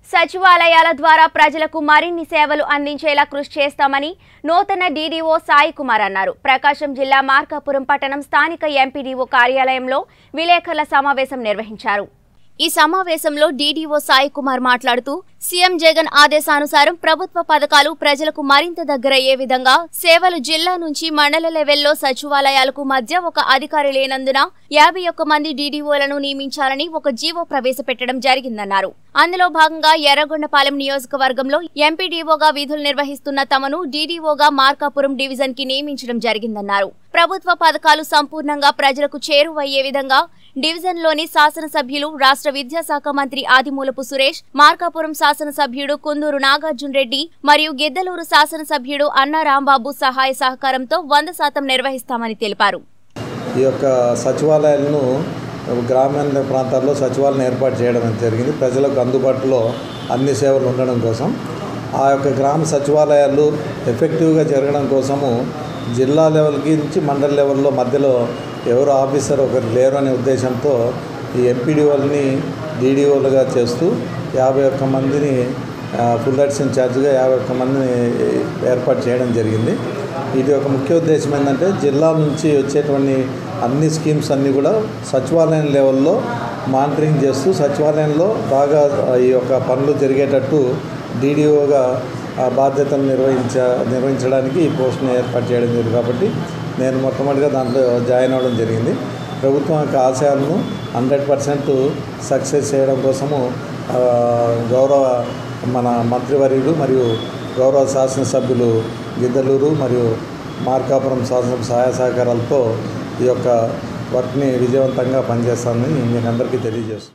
సచివాలయాల ద్వారా ప్రజలకు మరిన్ని సేవలు అందించేలా కృషి చేస్తామని నూతన డీడీఓ సాయి కుమార్ అన్నారు ప్రకాశం జిల్లా మార్కాపురం పట్టణం స్థానిక ఎంపీడీఓ కార్యాలయంలో విలేకరుల సమావేశం నిర్వహించారు ఈ సమావేశంలో డీడీఓ సాయి కుమార్ మాట్లాడుతూ సీఎం జగన్ ఆదేశానుసారం ప్రభుత్వ పథకాలు ప్రజలకు మరింత దగ్గరయ్యే విధంగా సేవలు జిల్లా నుంచి మండల లెవెల్లో సచివాలయాలకు మధ్య ఒక అధికారి లేనందున యాభై ఒక్క మంది డీడీఓలను నియమించాలని ఒక జీవో ప్రవేశపెట్టడం జరిగిందన్నారు అందులో భాగంగా ఎర్రగొండపాలెం నియోజకవర్గంలో ఎంపీడీఓగా విధులు నిర్వహిస్తున్న తమను డీడీఓగా మార్కాపురం డివిజన్ కి నియమించడం జరిగిందన్నారు ప్రభుత్వ పథకాలు సంపూర్ణంగా ప్రజలకు చేరువయ్యే విధంగా డివిజన్లోని శాసనసభ్యులు రాష్ట్ర విద్యాశాఖ మంత్రి ఆదిమూలపు సురేష్ మార్కాపురం శాసనసభ్యుడు కుందూరు నాగార్జున రెడ్డి మరియు గిద్దలూరు శాసనసభ్యుడు అన్నా రాంబాబు సహాయ సహకారంతో వంద శాతం నిర్వహిస్తామని తెలిపారు ఈ యొక్క సచివాలయాలను గ్రామీణ ప్రాంతాల్లో సచివాలయం ఏర్పాటు చేయడం జరిగింది ప్రజలకు అందుబాటులో అన్ని సేవలు ఉండడం కోసం ఆ యొక్క గ్రామ సచివాలయాలు ఎఫెక్టివ్గా జరగడం కోసము జిల్లా లెవెల్కి నుంచి మండల లెవెల్లో మధ్యలో ఎవరు ఆఫీసర్ ఒకరు లేరు అనే ఉద్దేశంతో ఈ ఎంపీడీఓల్ని డీడీఓలుగా చేస్తూ యాభై ఒక్క మందిని ఫుల్ రైట్స్ ఇన్ఛార్జ్గా యాభై ఒక్క మందిని ఏర్పాటు చేయడం జరిగింది ఇది ఒక ముఖ్య ఉద్దేశం ఏంటంటే జిల్లా నుంచి వచ్చేటువంటి అన్ని స్కీమ్స్ అన్నీ కూడా సచివాలయం లెవెల్లో మానిటరింగ్ చేస్తూ సచివాలయంలో బాగా ఈ యొక్క పనులు జరిగేటట్టు డీడీఓగా ఆ బాధ్యతను నిర్వహించ నిర్వహించడానికి ఈ పోస్ట్ని ఏర్పాటు చేయడం జరిగింది కాబట్టి నేను మొట్టమొదటిగా దాంట్లో జాయిన్ అవ్వడం జరిగింది ప్రభుత్వం యొక్క ఆశయాలను హండ్రెడ్ పర్సెంట్ సక్సెస్ చేయడం కోసము ఆ, గౌరవ మన మంత్రివర్యులు మరియు గౌరవ శాసనసభ్యులు గిద్దలూరు మరియు మార్కాపురం శాసనసభ సహాయ సహకారాలతో ఈ యొక్క వర్క్ని విజయవంతంగా పనిచేస్తానని మీకు అందరికీ తెలియజేస్తున్నాను